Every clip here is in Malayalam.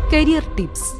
കരിയർ ടിപ്സ്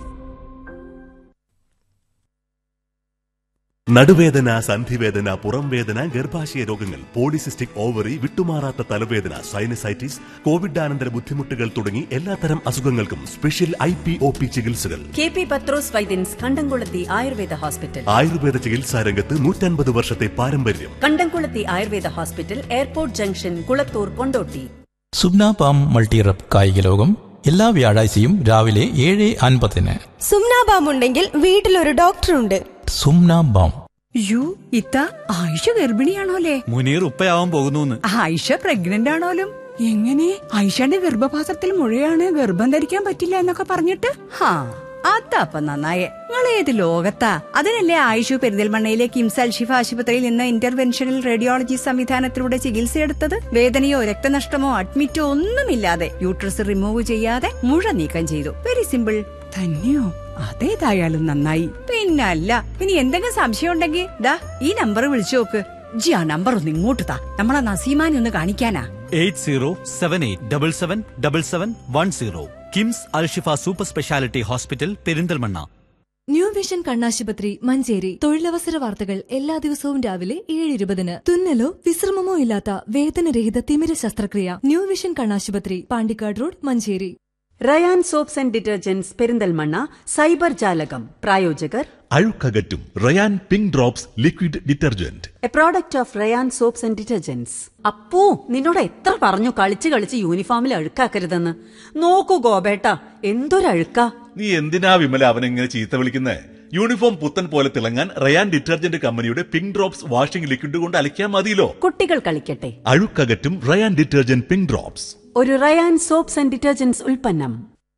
നടുവേദന സന്ധിവേദന പുറംവേദന ഗർഭാശയ രോഗങ്ങൾ പോളിസിസ്റ്റിക് ഓവറി വിട്ടുമാറാത്ത തലവേദന സൈനസൈറ്റിസ് കോവിഡാനന്തര ബുദ്ധിമുട്ടുകൾ തുടങ്ങി എല്ലാത്തരം അസുഖങ്ങൾക്കും special I P O P ചികിത്സകൾ K P Pathros Vaidyans Kandamkulathy Ayurveda hospital Ayurveda ചികിത്സാ രംഗത്ത് നൂറ്റൻപത് വർഷത്തെ പാരമ്പര്യം Kandamkulathy Ayurveda hospital airport junction Kulathur Kondotty Subna palm മൾട്ടിറപ്പ് കായിക ലോകം എല്ലാ വ്യാഴാഴ്ചയും രാവിലെ ഏഴ് അൻപതിന് സുംനാബാം ഉണ്ടെങ്കിൽ വീട്ടിലൊരു ഡോക്ടറുണ്ട് സുംന ബാം യു ഇത്ത ആയിഷ ഗർഭിണിയാണോലേ മുനീർ ഉപ്പയാവാൻ പോകുന്നു ആയിഷ പ്രഗ്നന്റ് ആണോലും എങ്ങനെ ആയിഷയുടെ ഗർഭപാത്രത്തിൽ മുഴയാണ് ഗർഭം ധരിക്കാൻ പറ്റില്ല എന്നൊക്കെ പറഞ്ഞിട്ട് ഹാ അതപ്പ നന്നായേ നിങ്ങൾ ഏത് ലോകത്താ അതിനല്ലേ ആയിഷു പെരിന്തൽമണ്ണയിലെ കിംസ് അൽഷിഫ ആശുപത്രിയിൽ നിന്ന് ഇന്റർവെൻഷണൽ റേഡിയോളജി സംവിധാനത്തിലൂടെ ചികിത്സയെടുത്തത് വേദനയോ രക്തനഷ്ടമോ അഡ്മിറ്റോ ഒന്നുമില്ലാതെ യൂട്രസ് റിമൂവ് ചെയ്യാതെ മുഴ നീക്കം ചെയ്തു വെരി സിമ്പിൾ തന്നെയോ അതേതായാലും നന്നായി പിന്നല്ല ഇനി എന്തെങ്കിലും സംശയം ഉണ്ടെങ്കിൽ ദാ ഈ നമ്പർ വിളിച്ചു നോക്ക് ജി ആ നമ്പർ ഒന്ന് ഇങ്ങോട്ട് താ നമ്മളെ നസീമാനെ ഒന്ന് കാണിക്കാനാ eight zero seven eight double seven double seven one zero KIMS Alshifa super speciality hospital Perinthalmanna new vision കണ്ണാശുപത്രി മഞ്ചേരി തൊഴിലവസര വാർത്തകൾ എല്ലാ ദിവസവും രാവിലെ ഏഴ് ഇരുപതിന് തുന്നലോ വിശ്രമമോ ഇല്ലാത്ത വേദനരഹിത തിമിര ശസ്ത്രക്രിയ ന്യൂ വിഷൻ കണ്ണാശുപത്രി Pandikkad road Manjeri Rayan soaps and detergents Perinthalmanna cyber Jalakam പ്രായോജകർ അഴുക്കകറ്റും Rayan pink drops liquid detergent a product of Rayan soaps and detergents Appu നിന്നോട് എത്ര പറഞ്ഞു കളിച്ച് കളിച്ച് യൂണിഫോമിൽ അഴുക്കാക്കരുതെന്ന് നോക്കൂ ഗോപേട്ട എന്തൊരഴുക്കാ നീ എന്തിനാ വിമല അവനെങ്ങനെ ചീത്ത വിളിക്കുന്നേ യൂണിഫോം പുത്തൻ പോലെ തിളങ്ങാൻ റയാൻ ഡിറ്റർജന്റ് കമ്പനിയുടെ പിങ്ക് ഡ്രോപ്സ് വാഷിംഗ് ലിക്വിഡ് കൊണ്ട് അലക്കിയാൽ മതിയല്ലോ കുട്ടികൾ കളിക്കട്ടെ അഴുക്കകറ്റും റയാൻ ഡിറ്റർജന്റ് പിങ്ക് ഡ്രോപ്സ് ഒരു റയാൻ സോപ്സ് ആൻഡ് ഡിറ്റർജന്റ്സ് ഉൽപ്പന്നം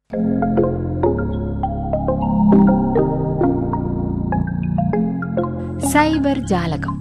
സൈബർ ജാലകം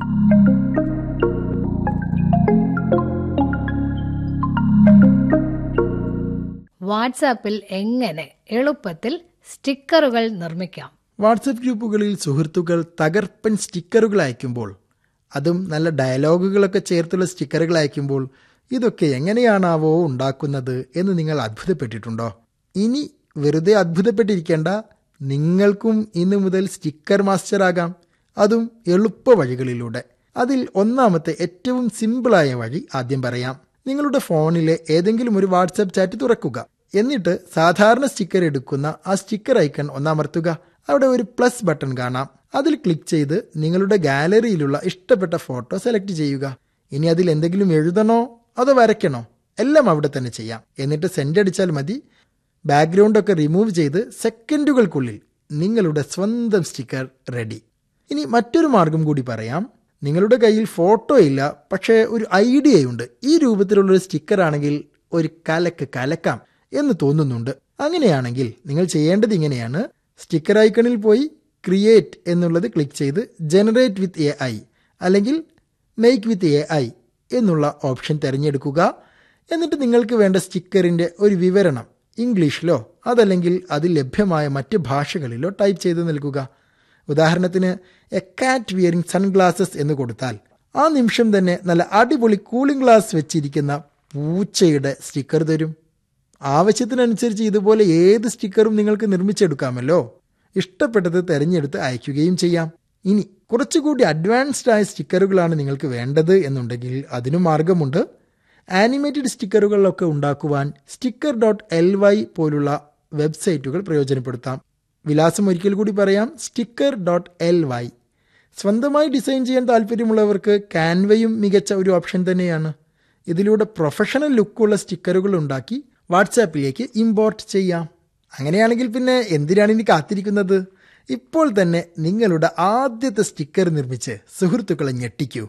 വാട്സാപ്പിൽ എങ്ങനെ എളുപ്പത്തിൽ സ്റ്റിക്കറുകൾ നിർമ്മിക്കാം വാട്സപ്പ് ഗ്രൂപ്പുകളിൽ സുഹൃത്തുക്കൾ തകർപ്പൻ സ്റ്റിക്കറുകൾ അയക്കുമ്പോൾ അതും നല്ല ഡയലോഗുകളൊക്കെ ചേർത്തുള്ള സ്റ്റിക്കറുകൾ അയക്കുമ്പോൾ ഇതൊക്കെ എങ്ങനെയാണാവോ ഉണ്ടാക്കുന്നത് എന്ന് നിങ്ങൾ അത്ഭുതപ്പെട്ടിട്ടുണ്ടോ ഇനി വെറുതെ അത്ഭുതപ്പെട്ടിരിക്കേണ്ട നിങ്ങൾക്കും ഇന്നു മുതൽ സ്റ്റിക്കർ മാസ്റ്റർ ആകാം അതും എളുപ്പ വഴികളിലൂടെ അതിൽ ഒന്നാമത്തെ ഏറ്റവും സിമ്പിളായ വഴി ആദ്യം പറയാം നിങ്ങളുടെ ഫോണിലെ ഏതെങ്കിലും ഒരു വാട്സപ്പ് ചാറ്റ് തുറക്കുക എന്നിട്ട് സാധാരണ സ്റ്റിക്കർ എടുക്കുന്ന ആ സ്റ്റിക്കർ ഐക്കൺ ഒന്നമർത്തുക അവിടെ ഒരു പ്ലസ് ബട്ടൺ കാണാം അതിൽ ക്ലിക്ക് ചെയ്ത് നിങ്ങളുടെ ഗാലറിയിലുള്ള ഇഷ്ടപ്പെട്ട ഫോട്ടോ സെലക്ട് ചെയ്യുക ഇനി അതിൽ എന്തെങ്കിലും എഴുതണോ അതോ വരയ്ക്കണോ എല്ലാം അവിടെ തന്നെ ചെയ്യാം എന്നിട്ട് സെൻഡ് അടിച്ചാൽ മതി ബാക്ക്ഗ്രൗണ്ട് ഒക്കെ റിമൂവ് ചെയ്ത് സെക്കൻഡുകൾക്കുള്ളിൽ നിങ്ങളുടെ സ്വന്തം സ്റ്റിക്കർ റെഡി ഇനി മറ്റൊരു മാർഗം കൂടി പറയാം നിങ്ങളുടെ കയ്യിൽ ഫോട്ടോ ഇല്ല പക്ഷേ ഒരു ഐഡിയയുണ്ട് ഈ രൂപത്തിലുള്ളൊരു സ്റ്റിക്കർ ആണെങ്കിൽ ഒരു കലക്ക് കലക്കാം എന്ന് തോന്നുന്നുണ്ട് അങ്ങനെയാണെങ്കിൽ നിങ്ങൾ ചെയ്യേണ്ടത് ഇങ്ങനെയാണ് സ്റ്റിക്കർ ഐക്കണിൽ പോയി ക്രിയേറ്റ് എന്നുള്ളത് ക്ലിക്ക് ചെയ്ത് ജനറേറ്റ് വിത്ത് എ ഐ അല്ലെങ്കിൽ മേക്ക് വിത്ത് എ ഐ എന്നുള്ള ഓപ്ഷൻ തിരഞ്ഞെടുക്കുക എന്നിട്ട് നിങ്ങൾക്ക് വേണ്ട സ്റ്റിക്കറിൻ്റെ ഒരു വിവരണം ഇംഗ്ലീഷിലോ അതല്ലെങ്കിൽ അതിൽ ലഭ്യമായ മറ്റ് ഭാഷകളിലോ ടൈപ്പ് ചെയ്ത് നൽകുക ഉദാഹരണത്തിന് എ കാറ്റ് വിയറിംഗ് സൺഗ്ലാസസ് എന്ന് കൊടുത്താൽ ആ നിമിഷം തന്നെ നല്ല അടിപൊളി കൂളിംഗ് ഗ്ലാസ് വെച്ചിരിക്കുന്ന പൂച്ചയുടെ സ്റ്റിക്കർ തരും ആവശ്യത്തിനനുസരിച്ച് ഇതുപോലെ ഏത് സ്റ്റിക്കറും നിങ്ങൾക്ക് നിർമ്മിച്ചെടുക്കാമല്ലോ ഇഷ്ടപ്പെട്ടത് തിരഞ്ഞെടുത്ത് അയക്കുകയും ചെയ്യാം ഇനി കുറച്ചുകൂടി അഡ്വാൻസ്ഡ് ആയ സ്റ്റിക്കറുകളാണ് നിങ്ങൾക്ക് വേണ്ടത് എന്നുണ്ടെങ്കിൽ അതിനും മാർഗമുണ്ട് ആനിമേറ്റഡ് സ്റ്റിക്കറുകളൊക്കെ ഉണ്ടാക്കുവാൻ സ്റ്റിക്കർ ഡോട്ട് എൽ വൈ പോലുള്ള വെബ്സൈറ്റുകൾ പ്രയോജനപ്പെടുത്താം വിലാസം ഒരിക്കൽ കൂടി പറയാം സ്റ്റിക്കർ ഡോട്ട് എൽ വൈ സ്വന്തമായി ഡിസൈൻ ചെയ്യാൻ താല്പര്യമുള്ളവർക്ക് കാൻവയും മികച്ച ഒരു ഓപ്ഷൻ തന്നെയാണ് ഇതിലൂടെ പ്രൊഫഷണൽ ലുക്കുള്ള സ്റ്റിക്കറുകൾ ഉണ്ടാക്കി വാട്സാപ്പിലേക്ക് ഇമ്പോർട്ട് ചെയ്യാം അങ്ങനെയാണെങ്കിൽ പിന്നെ എന്തിനാണ് ഇനി കാത്തിരിക്കുന്നത് ഇപ്പോൾ തന്നെ നിങ്ങളുടെ ആദ്യത്തെ സ്റ്റിക്കർ നിർമ്മിച്ച് സുഹൃത്തുക്കളെ ഞെട്ടിക്കൂ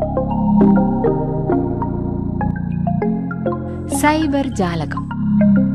സൈബർ ജാലകം